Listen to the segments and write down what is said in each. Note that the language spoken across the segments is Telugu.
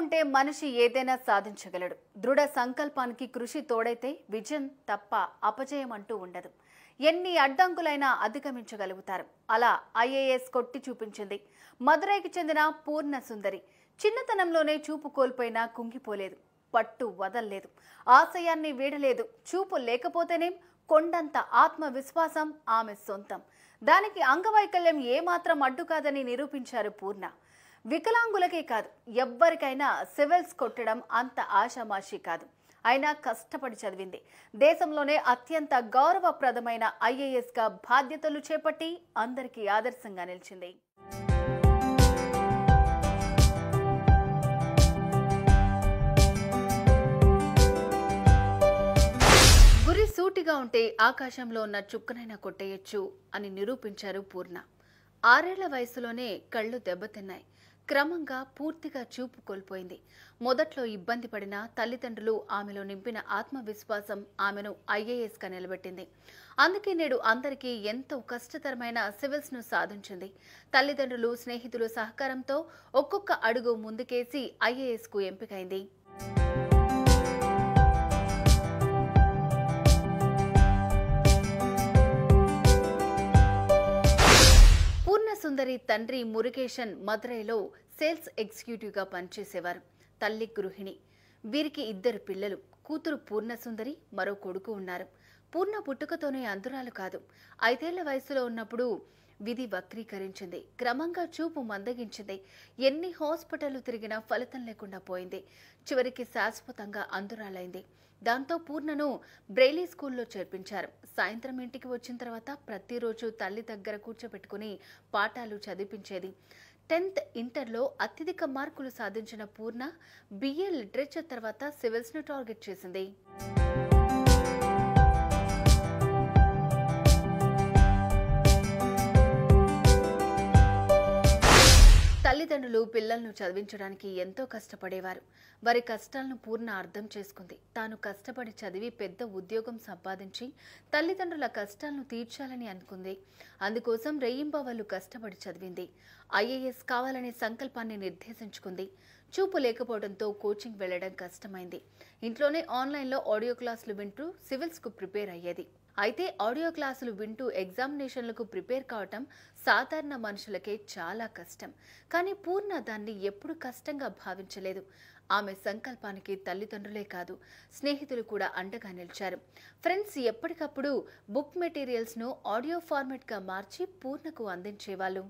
ఉంటే మనిషి ఏదైనా సాధించగలడు దృఢ సంకల్పానికి కృషి తోడైతే విజయం తప్ప అపజయం అంటూ ఉండదు ఎన్ని అడ్డంకులైనా అధిగమించగలుగుతారు అలా ఐఏఎస్ కొట్టి చూపించింది మదురైకి చెందిన పూర్ణ సుందరి చిన్నతనంలోనే చూపు కోల్పోయినా కుంగిపోలేదు పట్టు వదల్లేదు ఆశయాన్ని వీడలేదు చూపు లేకపోతేనేం కొండంత ఆత్మవిశ్వాసం ఆమె సొంతం దానికి అంగవైకల్యం ఏమాత్రం అడ్డు కాదని నిరూపించారు పూర్ణ వికలాంగులకే కాదు ఎవ్వరికైనా సివిల్స్ కొట్టడం అంత ఆషామాషి కాదు అయినా కష్టపడి చదివింది దేశంలోనే అత్యంత గౌరవప్రదమైన ఐఏఎస్గా బాధ్యతలు చేపట్టి అందరికీ ఆదర్శంగా నిలిచింది గురి సూటిగా ఉంటే ఆకాశంలో ఉన్న చుక్కనైనా కొట్టేయొచ్చు అని నిరూపించారు పూర్ణ ఆరేళ్ల వయసులోనే కళ్ళు దెబ్బతిన్నాయి క్రమంగా పూర్తిగా చూపు కోల్పోయింది మొదట్లో ఇబ్బంది పడిన తల్లిదండ్రులు ఆమెలో నింపిన ఆత్మవిశ్వాసం ఆమెను ఐఏఎస్గా నిలబెట్టింది అందుకే నేడు అందరికీ ఎంతో కష్టతరమైన సివిల్స్ను సాధించింది తల్లిదండ్రులు స్నేహితులు సహకారంతో ఒక్కొక్క అడుగు ముందుకేసి ఐఏఎస్కు ఎంపికైంది పూర్ణ సుందరి తండ్రి మురుగేషన్ మదురైలో సేల్స్ ఎగ్జిక్యూటివ్గా పనిచేసేవారు తల్లి గృహిణి వీరికి ఇద్దరు పిల్లలు కూతురు పూర్ణ సుందరి మరో కొడుకు ఉన్నారు పూర్ణ పుట్టుకతోనే అంతురాలు కాదు ఐదేళ్ల వయసులో ఉన్నప్పుడు విధి వక్రీకరించింది క్రమంగా చూపు మందగించింది ఎన్ని హాస్పిటళ్లు తిరిగినా ఫలితం లేకుండా పోయింది చివరికి శాశ్వతంగా అందురాలైంది దాంతో పూర్ణను బ్రెయిలీ స్కూల్లో చేర్పించారు సాయంత్రం ఇంటికి వచ్చిన తర్వాత ప్రతిరోజు తల్లి దగ్గర కూర్చోబెట్టుకుని పాఠాలు చదివించేది టెన్త్ ఇంటర్లో అత్యధిక మార్కులు సాధించిన పూర్ణ బిఏ లిటరేచర్ తర్వాత సివిల్స్ను టార్గెట్ చేసింది తల్లిదండ్రులు పిల్లలను చదివించడానికి ఎంతో కష్టపడేవారు వారి కష్టాలను పూర్ణ అర్థం చేసుకుంది తాను కష్టపడి చదివి పెద్ద ఉద్యోగం సంపాదించి తల్లిదండ్రుల కష్టాలను తీర్చాలని అనుకుంది అందుకోసం రెయ్యింబవళ్ళు కష్టపడి చదివింది ఐఏఎస్ కావాలనే సంకల్పాన్ని నిర్దేశించుకుంది చూపు లేకపోవడంతో కోచింగ్ వెళ్లడం కష్టమైంది ఇంట్లోనే ఆన్లైన్లో ఆడియో క్లాసులు వింటూ సివిల్స్కు ప్రిపేర్ అయ్యేది అయితే ఆడియో క్లాసులు వింటూ ఎగ్జామినేషన్లకు ప్రిపేర్ కావటం సాధారణ మనుషులకే చాలా కష్టం కానీ పూర్ణ దాన్ని ఎప్పుడు కష్టంగా భావించలేదు ఆమె సంకల్పానికి తల్లిదండ్రులే కాదు స్నేహితులు కూడా అండగా నిలిచారు ఫ్రెండ్స్ ఎప్పటికప్పుడు బుక్ మెటీరియల్స్ను ఆడియో ఫార్మాట్గా మార్చి పూర్ణకు అందించేవాళ్ళు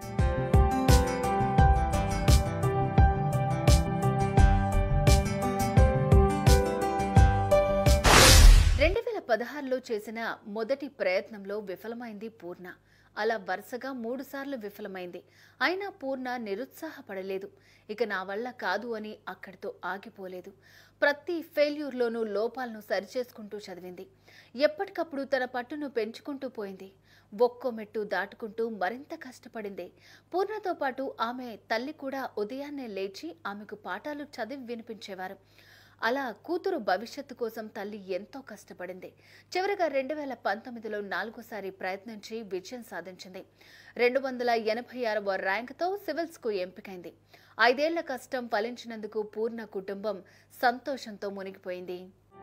రెండు వేల పదహారులో చేసిన మొదటి ప్రయత్నంలో విఫలమైంది పూర్ణ అలా వరుసగా మూడు సార్లు విఫలమైంది అయినా పూర్ణ నిరుత్సాహపడలేదు ఇక నా వల్ల కాదు అని అక్కడితో ఆగిపోలేదు ప్రతి ఫెయిల్యూర్లోనూ లోపాలను సరిచేసుకుంటూ చదివింది ఎప్పటికప్పుడు తన పట్టును పెంచుకుంటూ పోయింది ఒక్కో మెట్టు దాటుకుంటూ మరింత కష్టపడింది పూర్ణతో పాటు ఆమె తల్లి కూడా ఉదయాన్నే లేచి ఆమెకు పాఠాలు చదివి వినిపించేవారు అలా కూతురు భవిష్యత్తు కోసం తల్లి ఎంతో కష్టపడింది చివరిగా రెండు వేల పంతొమ్మిదిలో నాలుగోసారి ప్రయత్నించి విజయం సాధించింది రెండు వందల ఎనభై ఆరవ ర్యాంకుతో సివిల్స్కు ఎంపికైంది ఐదేళ్ల కష్టం ఫలించినందుకు పూర్ణ కుటుంబం సంతోషంతో మునిగిపోయింది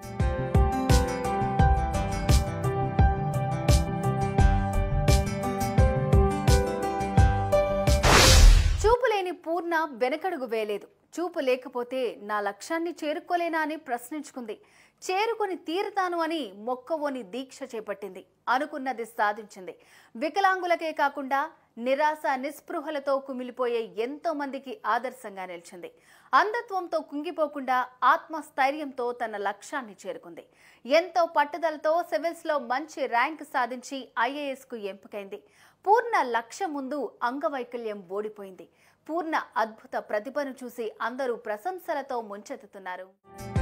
చూపు లేని పూర్ణ వెనకడుగు వేయలేదు చూపు లేకపోతే నా లక్ష్యాన్ని చేరుకోలేనా అని ప్రశ్నించుకుంది చేరుకొని తీరుతాను అని మొక్కవోని దీక్ష చేపట్టింది అనుకున్నది సాధించింది వికలాంగులకే కాకుండా నిరాశ నిస్పృహలతో కుమిలిపోయే ఎంతో మందికి ఆదర్శంగా నిలిచింది అంధత్వంతో కుంగిపోకుండా ఆత్మస్థైర్యంతో తన లక్ష్యాన్ని చేరుకుంది ఎంతో పట్టుదలతో సివిల్స్లో మంచి ర్యాంక్ సాధించి ఐఏఎస్కు ఎంపికైంది పూర్ణ లక్ష్యం ముందు అంగవైకల్యం ఓడిపోయింది పూర్ణ అద్భుత ప్రతిభను చూసి అందరూ ప్రశంసలతో ముంచెత్తుతున్నారు